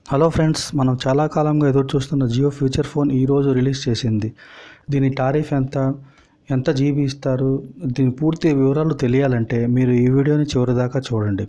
hello friends మనం చాలా కాలంగా ఎదురు చూస్తున్న జియో ఫ్యూచర్ ఫోన్ ఈరోజు రిలీజ్ చేసింది దీని టారిఫ్ ఎంత ఎంత జీబీ ఇస్తారు దీని పూర్తి వివరాలు తెలియాలంటే మీరు ఈ వీడియోని చివరిదాకా చూడండి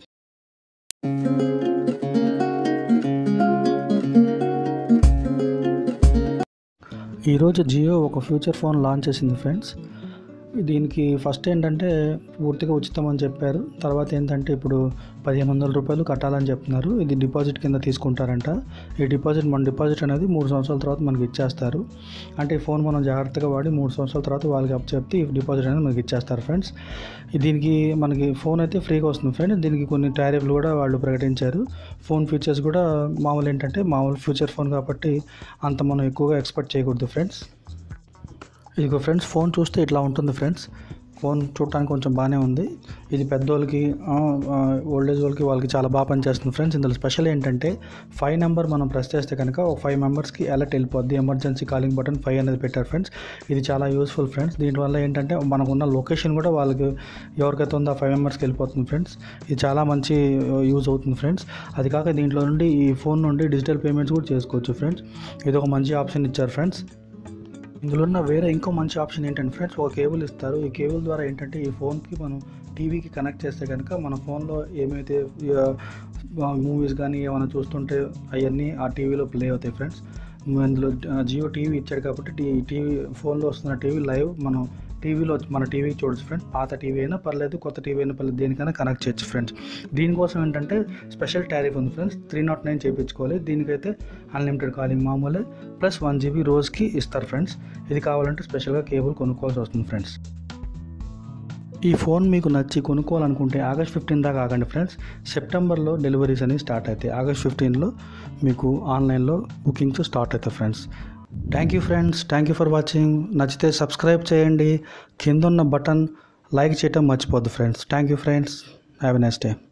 ఈరోజు జియో ఒక ఫ్యూచర్ ఫోన్ లాంచ్ చేసింది ఫ్రెండ్స్ దీనికి ఫస్ట్ ఏంటంటే పూర్తిగా ఉచితం అని చెప్పారు తర్వాత ఏంటంటే ఇప్పుడు పదిహేను వందల రూపాయలు కట్టాలని చెప్తున్నారు ఇది డిపాజిట్ కింద తీసుకుంటారంట ఈ డిపాజిట్ మన డిపాజిట్ అనేది మూడు సంవత్సరాల తర్వాత మనకి ఇచ్చేస్తారు అంటే ఈ ఫోన్ మనం జాగ్రత్తగా వాడి మూడు సంవత్సరాల తర్వాత వాళ్ళకి అప్ చెప్తే ఈ డిపాజిట్ అనేది మనకి ఇచ్చేస్తారు ఫ్రెండ్స్ దీనికి మనకి ఫోన్ అయితే ఫ్రీగా వస్తుంది ఫ్రెండ్స్ దీనికి కొన్ని టారిఫ్లు కూడా వాళ్ళు ప్రకటించారు ఫోన్ ఫీచర్స్ కూడా మామూలు ఏంటంటే మామూలు ఫ్యూచర్ ఫోన్ కాబట్టి అంత మనం ఎక్కువగా ఎక్స్పెక్ట్ చేయకూడదు ఫ్రెండ్స్ ఇదిగో ఫ్రెండ్స్ ఫోన్ చూస్తే ఇట్లా ఉంటుంది ఫ్రెండ్స్ ఫోన్ చూడటానికి కొంచెం బాగానే ఉంది ఇది పెద్దోళ్ళకి ఓల్డేజ్ వాళ్ళకి వాళ్ళకి చాలా బాగా పనిచేస్తుంది ఫ్రెండ్స్ ఇందులో స్పెషల్ ఏంటంటే ఫైవ్ నెంబర్ మనం ప్రెస్ చేస్తే కనుక ఒక ఫైవ్ మెంబర్స్కి అలర్ట్ వెళ్ళిపోద్ది ఎమర్జెన్సీ కాలింగ్ బటన్ ఫైవ్ అనేది పెట్టారు ఫ్రెండ్స్ ఇది చాలా యూస్ఫుల్ ఫ్రెండ్స్ దీనివల్ల ఏంటంటే మనకున్న లొకేషన్ కూడా వాళ్ళకి ఎవరికైతే ఉందో ఆ ఫైవ్ మెంబర్స్కి వెళ్ళిపోతుంది ఫ్రెండ్స్ ఇది చాలా మంచి యూజ్ అవుతుంది ఫ్రెండ్స్ అది కాక దీంట్లో నుండి ఈ ఫోన్ నుండి డిజిటల్ పేమెంట్స్ కూడా చేసుకోవచ్చు ఫ్రెండ్స్ ఇది ఒక మంచి ఆప్షన్ ఇచ్చారు ఫ్రెండ్స్ ఇందులో ఉన్న వేరే ఇంకో మంచి ఆప్షన్ ఏంటంటే ఫ్రెండ్స్ ఒక కేబుల్ ఇస్తారు ఈ కేబుల్ ద్వారా ఏంటంటే ఈ ఫోన్కి మనం టీవీకి కనెక్ట్ చేస్తే కనుక మన ఫోన్లో ఏమైతే మూవీస్ కానీ ఏమైనా చూస్తుంటే అవన్నీ ఆ టీవీలో ప్లే అవుతాయి ఫ్రెండ్స్ ఇందులో జియో టీవీ ఇచ్చాడు కాబట్టి టీ టీవీ ఫోన్లో వస్తున్న టీవీ లైవ్ మనం టీవీలో మన టీవీ చూడొచ్చు ఫ్రెండ్స్ పాత టీవీ అయినా పర్లేదు కొత్త టీవీ అయినా పర్లేదు దేనికైనా కనెక్ట్ చేయొచ్చు ఫ్రెండ్స్ దీనికోసం ఏంటంటే స్పెషల్ టారిఫ్ ఉంది ఫ్రెండ్స్ త్రీ నాట్ నైన్ చేయించుకోవాలి దీనికైతే అన్లిమిటెడ్ కాలింగ్ మామూలే ప్లస్ వన్ జీబీ రోజుకి ఇస్తారు ఫ్రెండ్స్ ఇది కావాలంటే స్పెషల్గా కేబుల్ కొనుక్కోవాల్సి వస్తుంది ఫ్రెండ్స్ ఈ ఫోన్ మీకు నచ్చి కొనుక్కోవాలనుకుంటే ఆగస్ట్ ఫిఫ్టీన్ దాకా ఆగండి ఫ్రెండ్స్ సెప్టెంబర్లో డెలివరీస్ అనేవి స్టార్ట్ అవుతాయి ఆగస్ట్ ఫిఫ్టీన్లో మీకు ఆన్లైన్లో బుకింగ్స్ స్టార్ట్ అవుతాయి friends thank you friends thank you for watching నచ్చితే సబ్స్క్రైబ్ చేయండి కింద ఉన్న బటన్ లైక్ చేయటం మర్చిపోద్దు friends thank you friends have a next day